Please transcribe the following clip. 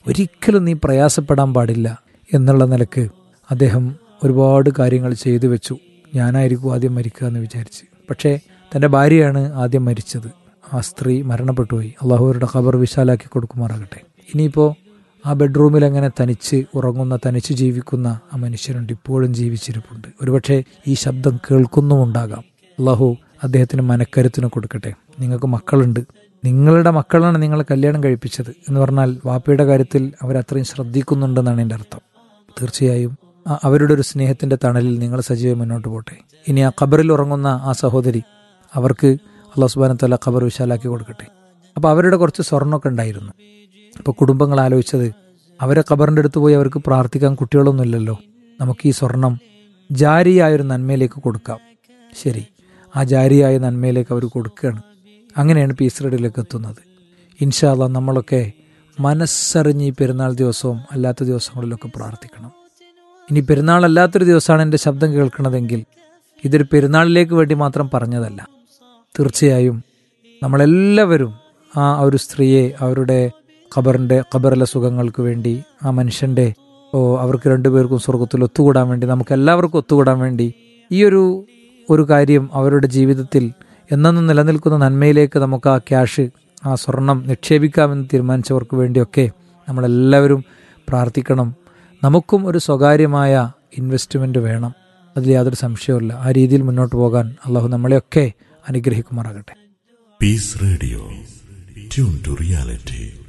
ഒരിക്കലും നീ പ്രയാസപ്പെടാൻ പാടില്ല എന്നുള്ള നിലക്ക് അദ്ദേഹം ഒരുപാട് കാര്യങ്ങൾ ചെയ്തു വെച്ചു ഞാനായിരിക്കും ആദ്യം മരിക്കുക എന്ന് വിചാരിച്ച് പക്ഷേ തൻ്റെ ഭാര്യയാണ് ആദ്യം മരിച്ചത് ആ സ്ത്രീ മരണപ്പെട്ടുപോയി അള്ളാഹുവരുടെ ഖബർ വിശാലാക്കി കൊടുക്കുമാറാകട്ടെ ഇനിയിപ്പോൾ ആ ബെഡ്റൂമിൽ അങ്ങനെ തനിച്ച് ഉറങ്ങുന്ന തനിച്ച് ജീവിക്കുന്ന ആ മനുഷ്യരുണ്ട് ഇപ്പോഴും ജീവിച്ചിരിപ്പുണ്ട് ഒരുപക്ഷെ ഈ ശബ്ദം കേൾക്കുന്നുമുണ്ടാകാം അള്ളാഹു അദ്ദേഹത്തിന് മനക്കരുത്തിന് കൊടുക്കട്ടെ നിങ്ങൾക്ക് മക്കളുണ്ട് നിങ്ങളുടെ മക്കളാണ് നിങ്ങളെ കല്യാണം കഴിപ്പിച്ചത് എന്ന് പറഞ്ഞാൽ വാപ്പയുടെ കാര്യത്തിൽ അവരത്രയും ശ്രദ്ധിക്കുന്നുണ്ടെന്നാണ് എൻ്റെ അർത്ഥം തീർച്ചയായും ആ- അവരുടെ ഒരു സ്നേഹത്തിന്റെ തണലിൽ നിങ്ങൾ സജീവം മുന്നോട്ട് പോട്ടെ ഇനി ആ ഖബറിൽ ഉറങ്ങുന്ന ആ സഹോദരി അവർക്ക് അള്ളാഹു സുബാനത്തല്ല ഖബർ വിശാലാക്കി കൊടുക്കട്ടെ അപ്പോൾ അവരുടെ കുറച്ച് സ്വർണ്ണമൊക്കെ ഉണ്ടായിരുന്നു അപ്പോൾ കുടുംബങ്ങൾ ആലോചിച്ചത് അവരെ ഖബറിൻ്റെ അടുത്ത് പോയി അവർക്ക് പ്രാർത്ഥിക്കാൻ കുട്ടികളൊന്നുമില്ലല്ലോ നമുക്ക് ഈ സ്വർണം ജാരിയായൊരു നന്മയിലേക്ക് കൊടുക്കാം ശരി ആ ജാരിയായ നന്മയിലേക്ക് അവർ കൊടുക്കുകയാണ് അങ്ങനെയാണ് പീസ് റെഡിലേക്ക് എത്തുന്നത് ഇൻഷാല്ല നമ്മളൊക്കെ മനസ്സറിഞ്ഞ് ഈ പെരുന്നാൾ ദിവസവും അല്ലാത്ത ദിവസങ്ങളിലൊക്കെ പ്രാർത്ഥിക്കണം ഇനി പെരുന്നാൾ അല്ലാത്തൊരു ദിവസമാണ് എൻ്റെ ശബ്ദം കേൾക്കുന്നതെങ്കിൽ ഇതൊരു പെരുന്നാളിലേക്ക് വേണ്ടി മാത്രം പറഞ്ഞതല്ല തീർച്ചയായും നമ്മളെല്ലാവരും ആ ഒരു സ്ത്രീയെ അവരുടെ ഖബറിൻ്റെ ഖബറിലെ സുഖങ്ങൾക്ക് വേണ്ടി ആ മനുഷ്യൻ്റെ ഓ അവർക്ക് രണ്ടുപേർക്കും സ്വർഗത്തിൽ ഒത്തുകൂടാൻ വേണ്ടി നമുക്ക് എല്ലാവർക്കും ഒത്തുകൂടാൻ വേണ്ടി ഈ ഒരു ഒരു കാര്യം അവരുടെ ജീവിതത്തിൽ എന്നെന്നും നിലനിൽക്കുന്ന നന്മയിലേക്ക് നമുക്ക് ആ ക്യാഷ് ആ സ്വർണം നിക്ഷേപിക്കാമെന്ന് തീരുമാനിച്ചവർക്ക് വേണ്ടിയൊക്കെ നമ്മളെല്ലാവരും പ്രാർത്ഥിക്കണം നമുക്കും ഒരു സ്വകാര്യമായ ഇൻവെസ്റ്റ്മെന്റ് വേണം അതിൽ യാതൊരു സംശയവുമില്ല ആ രീതിയിൽ മുന്നോട്ട് പോകാൻ അള്ളാഹു നമ്മളെയൊക്കെ അനുഗ്രഹിക്കുമാറാകട്ടെ Peace Radio. Tune to reality.